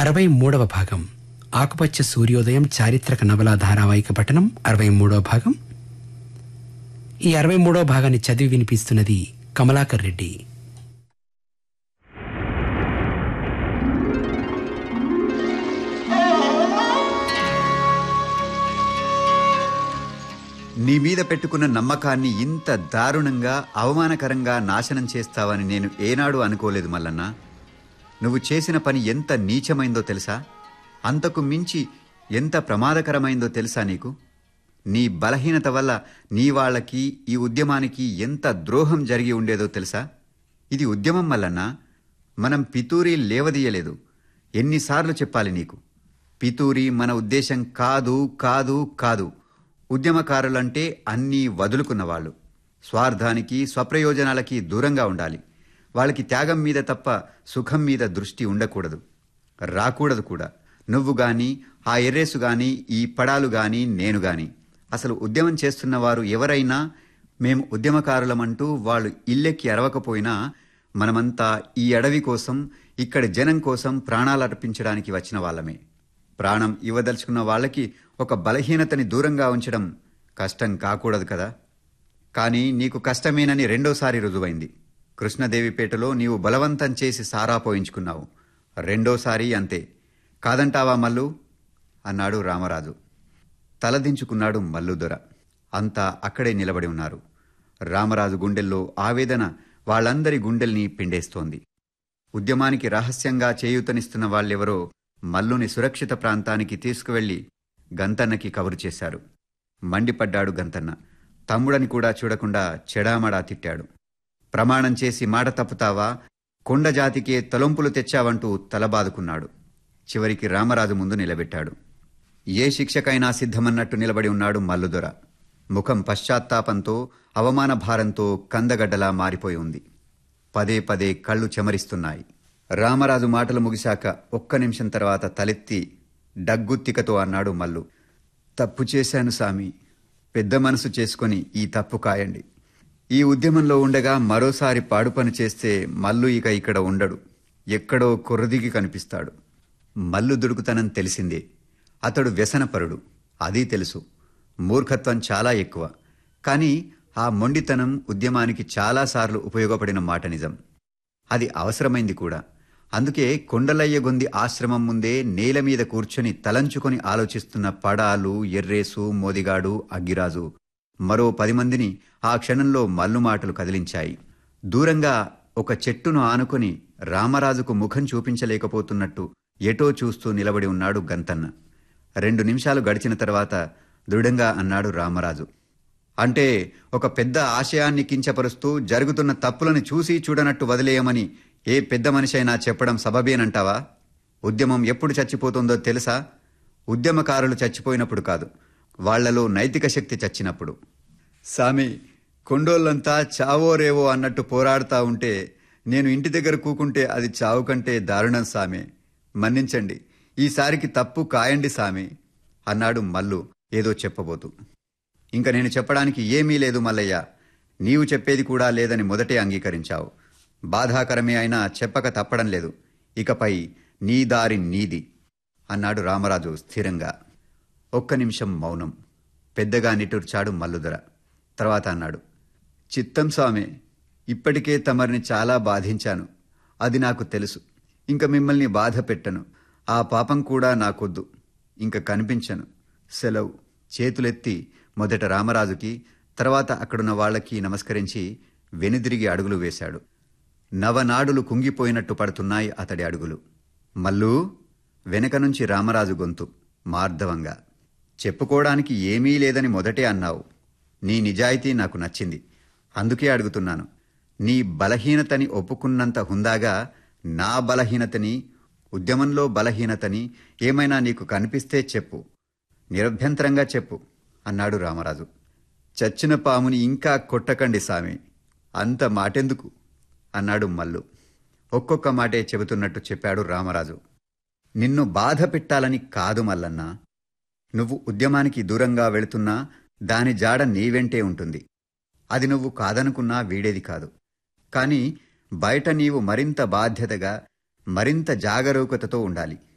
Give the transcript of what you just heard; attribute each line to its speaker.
Speaker 1: అరవై మూడవ భాగం ఆకుపచ్చ సూర్యోదయం చారిత్రక నవలా ధారావాహిక పఠనం అరవై మూడవ భాగం ఈ అరవై మూడవ భాగాన్ని చదివి వినిపిస్తున్నది కమలాకర్ రెడ్డి
Speaker 2: నీ మీద పెట్టుకున్న నమ్మకాన్ని ఇంత దారుణంగా అవమానకరంగా నాశనం చేస్తావని నేను ఏనాడు అనుకోలేదు మల్లన్న నువ్వు చేసిన పని ఎంత నీచమైందో తెలుసా అంతకు మించి ఎంత ప్రమాదకరమైందో తెలుసా నీకు నీ బలహీనత వల్ల నీ వాళ్ళకి ఈ ఉద్యమానికి ఎంత ద్రోహం జరిగి ఉండేదో తెలుసా ఇది ఉద్యమం మల్లన్న మనం పితూరి లేవదీయలేదు ఎన్నిసార్లు చెప్పాలి నీకు పితూరి మన ఉద్దేశం కాదు కాదు కాదు ఉద్యమకారులంటే అన్నీ వదులుకున్నవాళ్ళు స్వార్థానికి స్వప్రయోజనాలకి దూరంగా ఉండాలి వాళ్ళకి త్యాగం మీద తప్ప సుఖం మీద దృష్టి ఉండకూడదు రాకూడదు కూడా నువ్వు గాని ఆ ఎర్రేసు గాని ఈ పడాలు గాని నేను గాని అసలు ఉద్యమం చేస్తున్న వారు ఎవరైనా మేము ఉద్యమకారులమంటూ వాళ్ళు ఇల్లెక్కి అరవకపోయినా మనమంతా ఈ అడవి కోసం ఇక్కడి జనం కోసం ప్రాణాలు అర్పించడానికి వచ్చిన వాళ్ళమే ప్రాణం ఇవ్వదలుచుకున్న వాళ్ళకి ఒక బలహీనతని దూరంగా ఉంచడం కష్టం కాకూడదు కదా కానీ నీకు కష్టమేనని రెండోసారి రుజువైంది కృష్ణదేవిపేటలో నీవు బలవంతం చేసి సారా పోయించుకున్నావు రెండోసారి అంతే కాదంటావా మల్లు అన్నాడు రామరాజు తలదించుకున్నాడు మల్లుదొర అంతా అక్కడే నిలబడి ఉన్నారు రామరాజు గుండెల్లో ఆవేదన వాళ్ళందరి గుండెల్ని పిండేస్తోంది ఉద్యమానికి రహస్యంగా చేయూతనిస్తున్న వాళ్ళెవరో మల్లుని సురక్షిత ప్రాంతానికి తీసుకువెళ్లి గంతన్నకి కబురు చేశారు మండిపడ్డాడు గంతన్న తమ్ముడని కూడా చూడకుండా చెడామడా తిట్టాడు ప్రమాణం చేసి మాట తప్పుతావా కొండ జాతికే తలొంపులు తెచ్చావంటూ తలబాదుకున్నాడు చివరికి రామరాజు ముందు నిలబెట్టాడు ఏ శిక్షకైనా సిద్ధమన్నట్టు నిలబడి ఉన్నాడు మల్లుదొర ముఖం పశ్చాత్తాపంతో అవమాన భారంతో కందగడ్డలా మారిపోయి ఉంది పదే పదే కళ్ళు చెమరిస్తున్నాయి రామరాజు మాటలు ముగిశాక ఒక్క నిమిషం తర్వాత తలెత్తి డగ్గుత్తికతో అన్నాడు మల్లు తప్పు చేశాను సామి పెద్ద మనసు చేసుకొని ఈ తప్పు కాయండి ఈ ఉద్యమంలో ఉండగా మరోసారి పాడు పని చేస్తే మల్లు ఇక ఇక్కడ ఉండడు ఎక్కడో కుర్రదిగి కనిపిస్తాడు మల్లు దుడుకుతనం తెలిసిందే అతడు వ్యసనపరుడు అది తెలుసు మూర్ఖత్వం చాలా ఎక్కువ కానీ ఆ మొండితనం ఉద్యమానికి చాలాసార్లు ఉపయోగపడిన మాట నిజం అది అవసరమైంది కూడా అందుకే కొండలయ్య గొంది ఆశ్రమం ముందే నేల మీద కూర్చొని తలంచుకొని ఆలోచిస్తున్న పడాలు ఎర్రేసు మోదిగాడు అగ్గిరాజు మరో పది మందిని ఆ క్షణంలో మల్లుమాటలు కదిలించాయి దూరంగా ఒక చెట్టును ఆనుకొని రామరాజుకు ముఖం చూపించలేకపోతున్నట్టు ఎటో చూస్తూ నిలబడి ఉన్నాడు గంతన్న రెండు నిమిషాలు గడిచిన తర్వాత దృఢంగా అన్నాడు రామరాజు అంటే ఒక పెద్ద ఆశయాన్ని కించపరుస్తూ జరుగుతున్న తప్పులను చూసి చూడనట్టు వదిలేయమని ఏ పెద్ద మనిషి అయినా చెప్పడం సబబేనంటావా ఉద్యమం ఎప్పుడు చచ్చిపోతుందో తెలుసా ఉద్యమకారులు చచ్చిపోయినప్పుడు కాదు వాళ్లలో నైతిక శక్తి చచ్చినప్పుడు సామి కొండోళ్ళంతా చావో రేవో అన్నట్టు పోరాడుతా ఉంటే నేను ఇంటి దగ్గర కూకుంటే అది చావు కంటే దారుణం సామే మన్నించండి ఈసారికి తప్పు కాయండి సామి అన్నాడు మల్లు ఏదో చెప్పబోతూ ఇంక నేను చెప్పడానికి ఏమీ లేదు మల్లయ్య నీవు చెప్పేది కూడా లేదని మొదటే అంగీకరించావు బాధాకరమే అయినా చెప్పక తప్పడం లేదు ఇకపై నీ దారి నీది అన్నాడు రామరాజు స్థిరంగా ఒక్క నిమిషం మౌనం పెద్దగా నిట్టూర్చాడు మల్లుదర తర్వాత అన్నాడు చిత్తం స్వామి ఇప్పటికే తమరిని చాలా బాధించాను అది నాకు తెలుసు ఇంక మిమ్మల్ని బాధ పెట్టను ఆ పాపం కూడా నాకొద్దు ఇంక కనిపించను సెలవు చేతులెత్తి మొదట రామరాజుకి తర్వాత అక్కడున్న వాళ్ళకి నమస్కరించి వెనుదిరిగి అడుగులు వేశాడు నవనాడులు కుంగిపోయినట్టు పడుతున్నాయి అతడి అడుగులు మల్లూ వెనక నుంచి రామరాజు గొంతు మార్ధవంగా చెప్పుకోవడానికి ఏమీ లేదని మొదటే అన్నావు నీ నిజాయితీ నాకు నచ్చింది అందుకే అడుగుతున్నాను నీ బలహీనతని ఒప్పుకున్నంత హుందాగా నా బలహీనతని ఉద్యమంలో బలహీనతని ఏమైనా నీకు కనిపిస్తే చెప్పు నిరభ్యంతరంగా చెప్పు అన్నాడు రామరాజు చచ్చిన పాముని ఇంకా కొట్టకండి సామి అంత మాటెందుకు అన్నాడు మల్లు ఒక్కొక్క మాటే చెబుతున్నట్టు చెప్పాడు రామరాజు నిన్ను బాధ పెట్టాలని కాదు మల్లన్న నువ్వు ఉద్యమానికి దూరంగా వెళుతున్నా దాని జాడ నీవెంటే ఉంటుంది అది నువ్వు కాదనుకున్నా వీడేది కాదు కాని బయట నీవు మరింత బాధ్యతగా మరింత జాగరూకతతో ఉండాలి